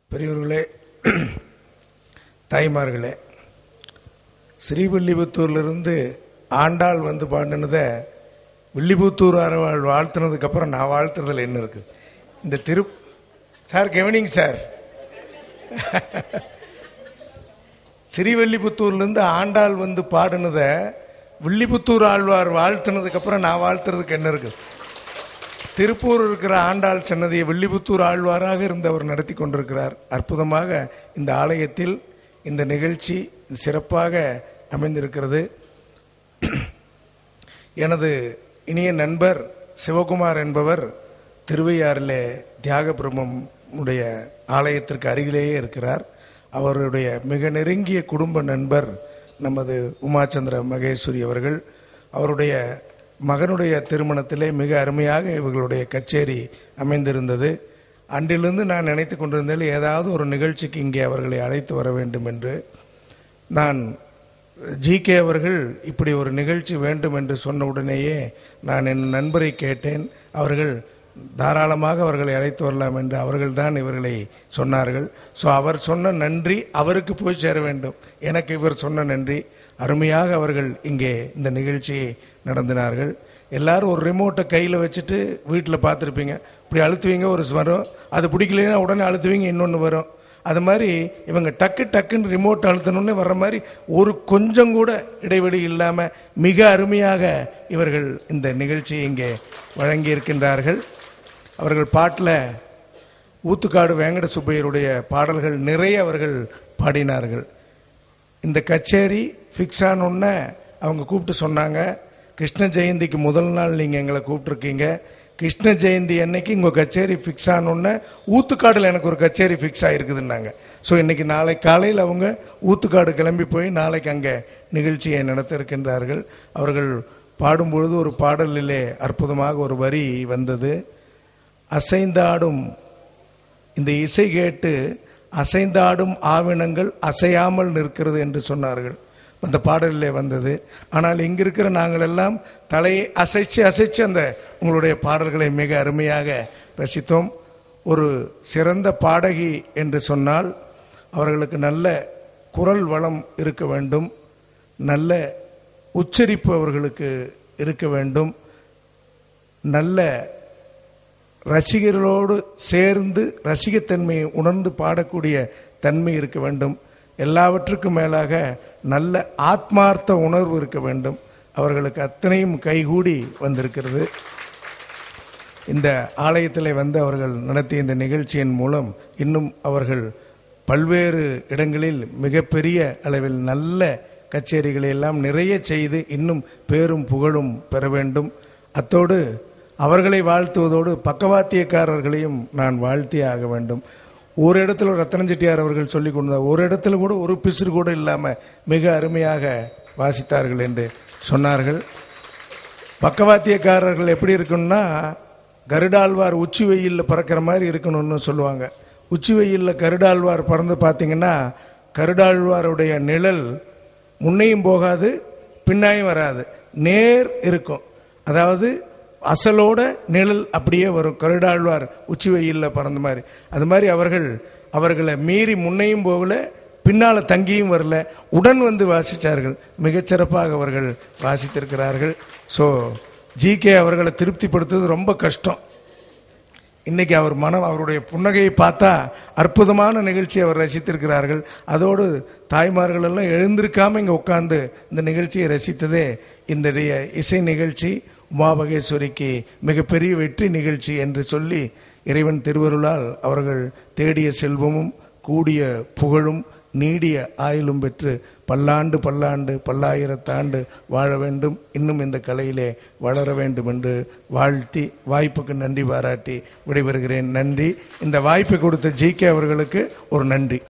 பெரியவர்களே தாய்மார்களே ஸ்ரீவில்லிபுத்தூர்லேருந்து ஆண்டாள் வந்து பாடினதை வில்லிபுத்தூர் அரவாள் வாழ்த்துனதுக்கு அப்புறம் நான் வாழ்த்துறதுல என்ன இருக்கு இந்த திரு சார் கெவனிங் சார் ஸ்ரீவில்லிபுத்தூர்லேருந்து ஆண்டாள் வந்து பாடினதை வில்லிபுத்தூர் ஆழ்வார் வாழ்த்துனதுக்கு அப்புறம் நான் வாழ்த்துறதுக்கு என்ன இருக்கு திருப்பூர் இருக்கிற ஆண்டாள் சன்னதியை வில்லிபுத்தூர் ஆழ்வாராக இருந்தவர் நடத்தி கொண்டிருக்கிறார் அற்புதமாக இந்த ஆலயத்தில் இந்த நிகழ்ச்சி சிறப்பாக அமைந்திருக்கிறது எனது இனிய நண்பர் சிவகுமார் என்பவர் திருவையாறிலே தியாக பிரம்மம் உடைய ஆலயத்திற்கு அருகிலேயே இருக்கிறார் அவருடைய மிக நெருங்கிய குடும்ப நண்பர் நமது உமாச்சந்திர மகேஸ்வரி அவர்கள் அவருடைய மகனுடைய திருமணத்திலே மிக அருமையாக இவர்களுடைய கச்சேரி அமைந்திருந்தது அன்றிலிருந்து நான் நினைத்து கொண்டிருந்தேன் ஏதாவது ஒரு நிகழ்ச்சிக்கு இங்கே அவர்களை அழைத்து வர வேண்டும் என்று நான் ஜி கே அவர்கள் இப்படி ஒரு நிகழ்ச்சி வேண்டும் என்று சொன்ன உடனேயே நான் என் நண்பரை கேட்டேன் அவர்கள் தாராளமாக அவர்களை அழைத்து வரலாம் என்று அவர்கள் தான் இவர்களை சொன்னார்கள் ஸோ அவர் சொன்ன நன்றி அவருக்கு போய் சேர வேண்டும் எனக்கு இவர் சொன்ன நன்றி அருமையாக அவர்கள் இங்கே இந்த நிகழ்ச்சியை நடத்தினார்கள் எல்லாரும் ஒரு ரிமோட்டை கையில் வச்சுட்டு வீட்டில் பார்த்துருப்பீங்க இப்படி அழுத்துவீங்க ஒரு வரும் அது பிடிக்கலைன்னா உடனே அழுத்துவீங்க இன்னொன்று வரும் அது மாதிரி இவங்க டக்கு டக்குன்னு ரிமோட் அழுத்தணும்னு வர்ற மாதிரி ஒரு கொஞ்சம் கூட இடைவெளி இல்லாமல் மிக அருமையாக இவர்கள் இந்த நிகழ்ச்சியை இங்கே வழங்கி இருக்கின்றார்கள் அவர்கள் பாட்டில் ஊத்துக்காடு வேங்கட சுப்பையருடைய பாடல்கள் நிறைய அவர்கள் பாடினார்கள் இந்த கச்சேரி ஃபிக்ஸ் ஆனோடனே அவங்க கூப்பிட்டு சொன்னாங்க கிருஷ்ண ஜெயந்திக்கு முதல் நாள் நீங்கள் எங்களை கூப்பிட்ருக்கீங்க கிருஷ்ண ஜெயந்தி அன்னைக்கு உங்கள் கச்சேரி ஃபிக்ஸ் ஆனோடனே ஊத்துக்காடில் எனக்கு ஒரு கச்சேரி ஃபிக்ஸ் ஆகிருக்குதுன்னாங்க ஸோ இன்னைக்கு நாளை காலையில் அவங்க ஊத்துக்காடு கிளம்பி போய் நாளைக்கு அங்கே நிகழ்ச்சியை நடத்த இருக்கின்றார்கள் அவர்கள் பாடும்பொழுது ஒரு பாடலிலே அற்புதமாக ஒரு வரி வந்தது அசைந்தாடும் இந்த இசை கேட்டு அசைந்தாடும் ஆவினங்கள் அசையாமல் நிற்கிறது என்று சொன்னார்கள் அந்த பாடலிலே வந்தது ஆனால் இங்க இருக்கிற நாங்கள் எல்லாம் தலையை அசைச்சு அசைச்சு அந்த உங்களுடைய பாடல்களை மிக அருமையாக ரசித்தோம் ஒரு சிறந்த பாடகி என்று சொன்னால் அவர்களுக்கு நல்ல குரல் வளம் இருக்க வேண்டும் நல்ல உச்சரிப்பு அவர்களுக்கு இருக்க வேண்டும் நல்ல ரசிகர்களோடு சேர்ந்து ரசிகத்தன்மையை உணர்ந்து பாடக்கூடிய தன்மை இருக்க வேண்டும் எல்லாவற்றுக்கும் மேலாக நல்ல ஆத்மார்த்த உணர்வு இருக்க வேண்டும் அவர்களுக்கு அத்தனையும் கைகூடி வந்திருக்கிறது இந்த ஆலயத்தில் வந்து அவர்கள் நடத்திய இந்த நிகழ்ச்சியின் மூலம் இன்னும் அவர்கள் பல்வேறு இடங்களில் மிகப்பெரிய அளவில் நல்ல கச்சேரிகளை எல்லாம் நிறைய செய்து இன்னும் பேரும் புகழும் பெற வேண்டும் அத்தோடு அவர்களை வாழ்த்துவதோடு பக்கவாத்தியக்காரர்களையும் நான் வாழ்த்தியே ஆக வேண்டும் ஒரு இடத்துல ரத்தனம் செட்டியார் அவர்கள் சொல்லிக் கொண்டார் ஒரு இடத்துல கூட ஒரு பிசுறு கூட இல்லாமல் மிக அருமையாக வாசித்தார்கள் என்று சொன்னார்கள் பக்கவாத்தியக்காரர்கள் எப்படி இருக்கணும்னா கருடாழ்வார் உச்சி வெயிலில் பறக்கிற மாதிரி இருக்கணும்னு சொல்லுவாங்க உச்சி வெயிலில் கருடாழ்வார் பறந்து பார்த்தீங்கன்னா கருடாழ்வாருடைய நிழல் முன்னையும் போகாது பின்னாயும் வராது நேர் இருக்கும் அதாவது அசலோட நிழல் அப்படியே வரும் கருடாழ்வார் உச்சி வெயிலில் பறந்த மாதிரி அது மாதிரி அவர்கள் அவர்களை மீறி முன்னையும் போகல பின்னால தங்கியும் வரல உடன் வந்து வாசித்தார்கள் மிகச்சிறப்பாக அவர்கள் வாசித்திருக்கிறார்கள் ஸோ ஜி கே அவர்களை திருப்திப்படுத்துறது ரொம்ப கஷ்டம் இன்னைக்கு அவர் மனம் அவருடைய புன்னகையை பார்த்தா அற்புதமான நிகழ்ச்சி அவர் ரசித்திருக்கிறார்கள் அதோடு தாய்மார்கள் எல்லாம் எழுந்திருக்காம இங்கே உட்கார்ந்து இந்த நிகழ்ச்சியை ரசித்ததே இந்த இசை நிகழ்ச்சி உமாபகேஸ்வரிக்கு மிகப்பெரிய வெற்றி நிகழ்ச்சி என்று சொல்லி இறைவன் திருவருளால் அவர்கள் தேடிய செல்வமும் கூடிய புகழும் நீடிய ஆயுளும் பெற்று பல்லாண்டு பல்லாண்டு பல்லாயிரத்தாண்டு வாழ வேண்டும் இன்னும் இந்த கலையிலே வளர வேண்டும் என்று வாழ்த்தி வாய்ப்புக்கு நன்றி பாராட்டி விடைபெறுகிறேன் நன்றி இந்த வாய்ப்பை கொடுத்த ஜி கே அவர்களுக்கு ஒரு நன்றி